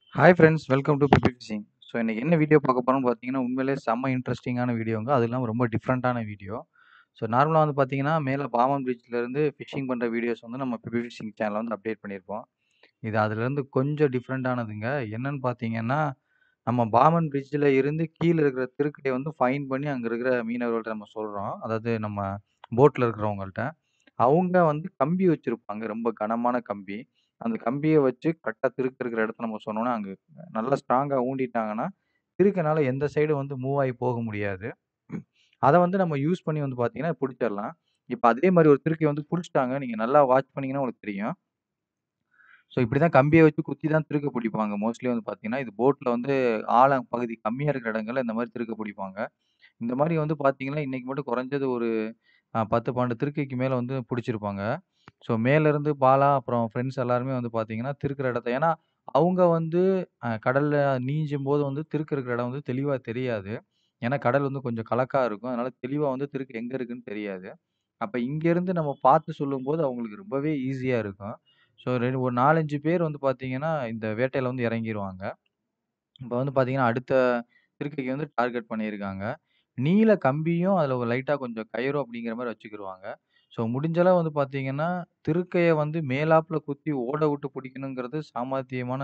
Hi friends welcome to Peppy Fishing so இன்னைக்கு என்ன video பார்க்க போறோம்னு பார்த்தீங்கன்னா உண்மையிலேயே செம்ம இன்ட்ரெஸ்டிங்கான வீடியோங்க அது இல்லாமல் ரொம்ப டிஃப்ரெண்ட்டான வீடியோ ஸோ நார்மலாக வந்து பார்த்தீங்கன்னா மேலே பாமன் பீச்லேருந்து ஃபிஷிங் பண்ணுற வீடியோஸ் வந்து நம்ம பிபி ஃபிஷிங் சேனலில் வந்து அப்டேட் பண்ணியிருப்போம் இது அதுலேருந்து கொஞ்சம் டிஃப்ரெண்ட்டானதுங்க என்னன்னு பார்த்தீங்கன்னா நம்ம பாமன் பிரிட்ஜில் இருந்து கீழே இருக்கிற திருக்கையை வந்து ஃபைன் பண்ணி அங்கே இருக்கிற மீனவர்கள்ட்ட நம்ம சொல்கிறோம் அதாவது நம்ம போட்டில் இருக்கிறவங்கள்ட்ட அவங்க வந்து கம்பி வச்சுருப்பாங்க ரொம்ப கனமான கம்பி அந்த கம்பியை வச்சு கரெக்டாக திருக்க இருக்கிற இடத்த நம்ம சொன்னோன்னா அங்கே நல்லா ஸ்ட்ராங்காக ஊண்டிட்டாங்கன்னா திருக்கனால எந்த சைடு வந்து மூவ் ஆகி போக முடியாது அதை வந்து நம்ம யூஸ் பண்ணி வந்து பார்த்தீங்கன்னா பிடிச்சிடலாம் இப்போ அதே மாதிரி ஒரு திருக்கை வந்து பிடிச்சிட்டாங்க நீங்கள் நல்லா வாட்ச் பண்ணீங்கன்னா உங்களுக்கு தெரியும் ஸோ இப்படி தான் கம்பியை வச்சு குத்தி தான் திருக்க பிடிப்பாங்க மோஸ்ட்லி வந்து பார்த்தீங்கன்னா இது போட்டில் வந்து ஆழம் பகுதி கம்மியாக இருக்கிற இடங்கள்ல இந்த மாதிரி திருக்க பிடிப்பாங்க இந்த மாதிரி வந்து பார்த்தீங்கன்னா இன்னைக்கு மட்டும் குறைஞ்சது ஒரு அஹ், பத்து பன்னெண்டு திருக்கைக்கு மேலே வந்து பிடிச்சிருப்பாங்க ஸோ மேலேருந்து பாலா அப்புறம் ஃப்ரெண்ட்ஸ் எல்லாருமே வந்து பார்த்தீங்கன்னா திருக்கிற இடத்த ஏன்னா அவங்க வந்து அஹ், கடல்ல நீஞ்சும் போது வந்து திருக்க இருக்கிற இடம் வந்து தெளிவாக தெரியாது ஏன்னா கடல் வந்து கொஞ்சம் கலக்கா இருக்கும் அதனால தெளிவாக வந்து திருக்கு எங்கே இருக்குன்னு தெரியாது அப்போ இங்கேருந்து நம்ம பார்த்து சொல்லும்போது அவங்களுக்கு ரொம்பவே ஈஸியாக இருக்கும் ஸோ ரெண்டு ஒரு நாலஞ்சு பேர் வந்து பார்த்தீங்கன்னா இந்த வேட்டையில வந்து இறங்கிருவாங்க இப்போ வந்து பார்த்தீங்கன்னா அடுத்த திருக்கைக்கு வந்து டார்கெட் பண்ணியிருக்காங்க நீல கம்பியும் அதில் லைட்டாக கொஞ்சம் கயிறும் அப்படிங்கிற மாதிரி வச்சுக்கிருவாங்க ஸோ முடிஞ்சளவு வந்து பார்த்தீங்கன்னா திருக்கையை வந்து மேலாப்புல குத்தி ஓட விட்டு பிடிக்கணுங்கிறது சாமர்த்தியமான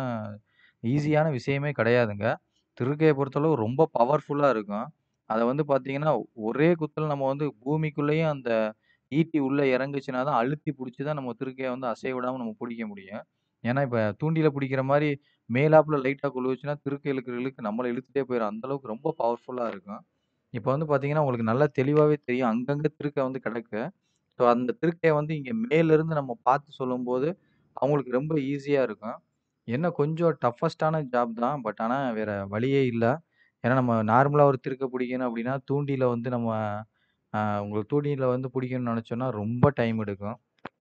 ஈஸியான விஷயமே கிடையாதுங்க திருக்கையை பொறுத்தளவு ரொம்ப பவர்ஃபுல்லாக இருக்கும் அதை வந்து பார்த்தீங்கன்னா ஒரே குத்தில் நம்ம வந்து பூமிக்குள்ளேயும் அந்த ஈட்டி உள்ளே இறங்குச்சுன்னா தான் அழுத்தி பிடிச்சி தான் நம்ம திருக்கையை வந்து அசைய விடாமல் நம்ம பிடிக்க முடியும் ஏன்னா இப்போ தூண்டில பிடிக்கிற மாதிரி மேலாப்புல லைட்டாக கொழுவுச்சுன்னா திருக்கை இழுக்கிற இழுக்கு நம்மளை இழுத்துட்டே போயிடும் அந்த அளவுக்கு ரொம்ப பவர்ஃபுல்லாக இருக்கும் இப்போ வந்து பார்த்தீங்கன்னா உங்களுக்கு நல்லா தெளிவாகவே தெரியும் அங்கங்கே திருக்கை வந்து கிடக்கு ஸோ அந்த திருக்கையை வந்து இங்கே மேலேருந்து நம்ம பார்த்து சொல்லும்போது அவங்களுக்கு ரொம்ப ஈஸியாக இருக்கும் என்ன கொஞ்சம் டஃபஸ்டான ஜாப் தான் பட் ஆனால் வேறு வழியே இல்லை ஏன்னா நம்ம நார்மலாக ஒரு திருக்கை பிடிக்கணும் அப்படின்னா தூண்டில வந்து நம்ம ஆஹ், உங்களுக்கு தூண்டில வந்து பிடிக்கணும்னு நினச்சோன்னா ரொம்ப டைம் எடுக்கும்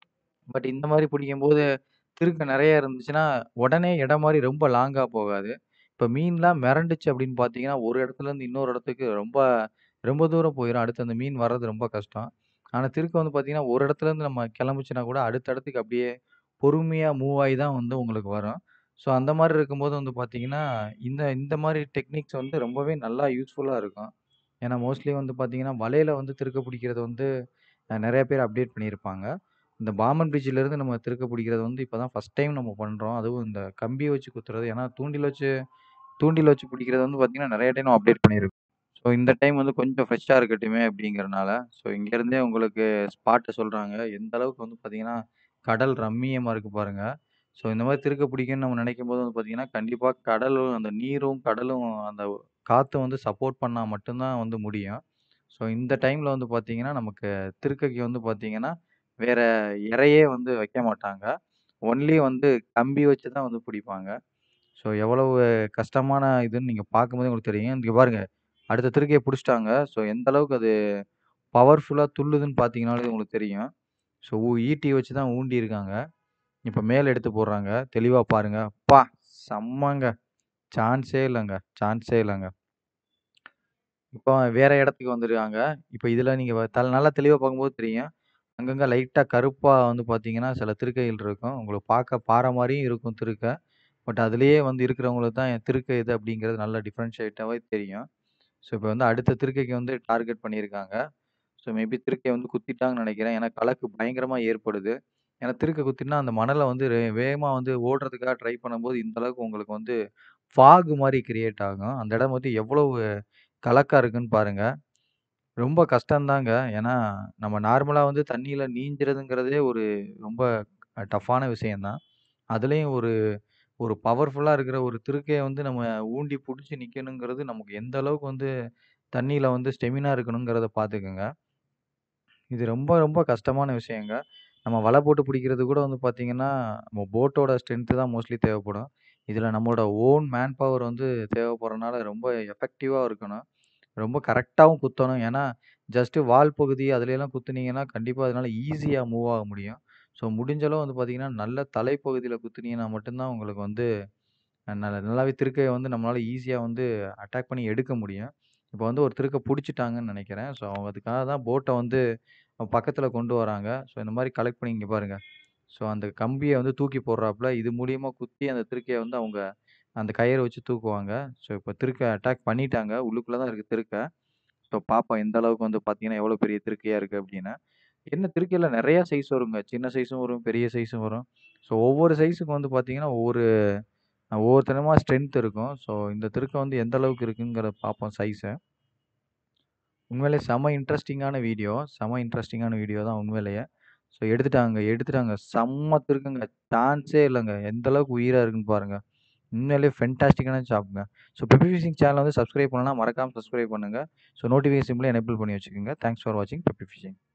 பட் இந்த மாதிரி பிடிக்கும்போது திருக்க நிறைய இருந்துச்சுன்னா உடனே இடம் மாதிரி ரொம்ப லாங்கா போகாது. இப்ப மீன்லாம் மிரண்டுச்சு அப்படின்னு பார்த்தீங்கன்னா, ஒரு இடத்துலேருந்து இன்னொரு இடத்துக்கு ரொம்ப ரொம்ப தூரம் போயிரும். அடுத்து அந்த மீன் வர்றது ரொம்ப கஷ்டம். ஆனா திருக்க வந்து பார்த்தீங்கன்னா, ஒரு இடத்துலேருந்து நம்ம கிளம்புச்சுன்னா கூட அடுத்த இடத்துக்கு அப்படியே பொறுமையா மூவ் ஆகி தான் வந்து உங்களுக்கு வரும். ஸோ அந்த மாரி இருக்கும்போது வந்து பார்த்தீங்கன்னா, இந்த இந்த மாரி டெக்னிக்ஸ் வந்து ரொம்பவே நல்லா யூஸ்ஃபுல்லா இருக்கும். ஏன்னா மோஸ்ட்லி வந்து பார்த்தீங்கன்னா, வலையில வந்து திருக்க பிடிக்கிறது வந்து அ நெறைய பேர் அப்டேட் பண்ணியிருப்பாங்க. இந்த பாம்பன் பிரிட்ஜிலேருந்து நம்ம திருக்க பிடிக்கிறது வந்து இப்ப தான் ஃபர்ஸ்ட் டைம் நம்ம பண்றோம். அதுவும் இந்த கம்பிய வச்சு குத்துறது. ஏன்னா தூண்டில் வச்சு தூண்டில் வச்சு பிடிக்கிறது வந்து பார்த்தீங்கன்னா, நெறைய டைம் அப்டேட் பண்ணியிருக்கோம். ஸோ இந்த டைம் வந்து கொஞ்சம் ஃப்ரெஷ்ஷா இருக்கட்டுமே அப்படிங்கிறனால, ஸோ இங்கேருந்தே உங்களுக்கு ஸ்பாட்ட சொல்றாங்க. எந்த அளவுக்கு வந்து பார்த்தீங்கன்னா, கடல் ரம்மியமா இருக்கு பாருங்க. ஸோ இந்த மாரி திருக்க பிடிக்கும்னு நம்ம நினைக்கும்போது வந்து பார்த்தீங்கன்னா, கண்டிப்பா கடலும் அந்த நீரும், கடலும் அந்த காத்தும் வந்து சப்போர்ட் பண்ணா மட்டும் தான் வந்து முடியும். ஸோ இந்த டைம்ல வந்து பார்த்தீங்கன்னா, நமக்கு திருக்கைக்கு வந்து பார்த்தீங்கன்னா, வேற இரையே வந்து வைக்க மாட்டாங்க. ஒன்லி வந்து கம்பி வச்சு தான் வந்து பிடிப்பாங்க. ஸோ எவ்வளவு கஷ்டமான இதுன்னு நீங்க பார்க்கும்போதே உங்களுக்கு தெரியும். இங்க பாருங்க, அடுத்த திருக்கைய புடிச்சுட்டாங்க. ஸோ எந்த அளவுக்கு அது பவர்ஃபுல்லா துள்ளுதுன்னு பார்த்தீங்கனாலே உங்களுக்கு தெரியும். ஸோ ஊ ஈட்டிய வச்சு தான் ஊண்டியிருக்காங்க. இப்ப மேல எடுத்து போடுறாங்க. தெளிவா பாருங்க. அப்பா! செம்மங்க. சான்ஸே இல்லங்க. சான்ஸே இல்லங்க. இப்போ வேற இடத்துக்கு வந்துருக்காங்க. இப்ப இதுல நீங்க வ தல் நல்லா தெளிவா பார்க்கும்போது தெரியும். அங்கங்க லைட்டா கருப்பா வந்து பார்த்தீங்கன்னா, சில திருக்கைகள் இருக்கும். உங்களுக்கு பார்க்க பாறை மாரியும் இருக்கும் திருக்க. பட் அதிலேயே வந்து இருக்கிறவங்களுக்கு தான் திருக்கை இது அப்படிங்கிறது நல்லா டிஃபரன்ஷியேட்டாவே தெரியும். ஸோ இப்ப வந்து அடுத்த திருக்கைக்கு வந்து டார்கெட் பண்ணியிருக்காங்க. ஸோ மேபி திருக்கைய வந்து குத்திட்டாங்கன்னு நெனைக்கிறேன். ஏன்னா கலக்கு பயங்கரமா ஏற்படுது. ஏன்னா திருக்க குத்தினா அந்த மணல வந்து ரெ வேகமா வந்து ஓடுறதுக்காக ட்ரை பண்ணும்போது, இந்த அளவுக்கு உங்களுக்கு வந்து ஃபாக் மாரி கிரியேட் ஆகும். அந்த இடம் வந்து எவ்வளவு கலக்கா இருக்குன்னு பாருங்க. ரொம்ப கஷ்டம் தாங்க. ஏன்னா நம்ம நார்மலா வந்து தண்ணீல நீஞ்சுறதுங்கிறதே ஒரு ரொம்ப அ டஃப்பான விஷயம் தான். அதுலயும் ஒரு ஒரு பவர்ஃபுல்லா இருக்கிற ஒரு திருக்கைய வந்து நம்ம ஊண்டி புடிச்சு நிக்கணுங்கிறது நமக்கு எந்த அளவுக்கு வந்து தண்ணீல வந்து ஸ்டெமினா இருக்கணுங்கிறத பார்த்துக்கங்க. இது ரொம்ப ரொம்ப கஷ்டமான விஷயங்க. நம்ம வலை போட்டு பிடிக்கிறது கூட வந்து பார்த்தீங்கன்னா, நம்ம போட்டோட ஸ்ட்ரென்த் தான் மோஸ்ட்லி தேவைப்படும். இதுல நம்மளோட ஓன் மேன் பவர் வந்து தேவைப்படுறனால ரொம்ப எஃபெக்டிவா இருக்கணும். ரொம்ப கரெக்ட்டாவும் குத்தணும். ஏன்னா, ஜஸ்ட் வால் பகுதி அதுலலாம் குத்துனீங்கன்னா, கண்டிப்பா அதனால ஈஸியா மூவ் ஆக முடியும். ஸோ முடிஞ்ச அளவு வந்து பார்த்தீங்கன்னா, நல்ல தலைப்பகுதியில குத்துனீங்கன்னா மட்டும் தான் உங்களுக்கு வந்து அ நல்ல நல்லாவே திருக்கைய வந்து நம்மளால ஈஸியா வந்து அட்டாக் பண்ணி எடுக்க முடியும். இப்ப வந்து ஒரு திருக்க புடிச்சுட்டாங்கன்னு நெனைக்கிறேன். ஸோ அவங்க அதுக்காக தான் போட்ட வந்து பக்கத்துல கொண்டு வராங்க. ஸோ இந்த மாரி கலெக்ட் பண்ணி இங்க பாருங்க. ஸோ அந்த கம்பிய வந்து தூக்கி போடுறாப்புல, இது மூலியமா குத்தி அந்த திருக்கைய வந்து அவங்க அந்த கயிற வச்சு தூக்குவாங்க. ஸோ இப்போ திருக்க அட்டாக் பண்ணிட்டாங்க. உள்ளுக்குள்ள தான் இருக்கு திருக்க. ஸோ பார்ப்போம் எந்த அளவுக்கு வந்து பார்த்தீங்கன்னா, எவ்வளோ பெரிய திருக்கையா இருக்கு அப்படின்னு. என்ன திருக்கையில நெறைய சைஸ் வருங்க. சின்ன சைஸும் வரும், பெரிய சைஸும் வரும். ஸோ ஒவ்வொரு சைஸுக்கு வந்து பார்த்தீங்கன்னா, ஒவ்வொரு ஒவ்வொருத்தனமா ஸ்ட்ரென்த் இருக்கும். ஸோ இந்த திருக்க வந்து எந்த அளவுக்கு இருக்குங்கிறத பார்ப்போம் சைஸ. உண்மையிலே செம்ம இன்ட்ரஸ்டிங்கான வீடியோ. செம்ம இன்ட்ரஸ்டிங்கான வீடியோ தான் உண்மையிலேயே. ஸோ எடுத்துட்டாங்க எடுத்துட்டாங்க. செம்ம திருக்குங்க. சான்ஸே இல்லங்க. எந்த அளவுக்கு உயிரா இருக்குன்னு பாருங்க. உண்மையிலேயே ஃபென்டாஸ்டிக்கான ஜாப்ங்க. ஸோ பெப்பி ஃபிஷிங் சேனல வந்து சப்ஸ்கிரைப் பண்ணலனா மறக்காம சப்ஸ்கிரைப் பண்ணுங்க. ஸோ நோட்டிஃபிகேஷன் சிம்பல எனேபிள் பண்ணி வச்சுக்கோங்க. தேங்க்ஸ் ஃபார் வாட்சிங் பெப்பி ஃபிஷிங்.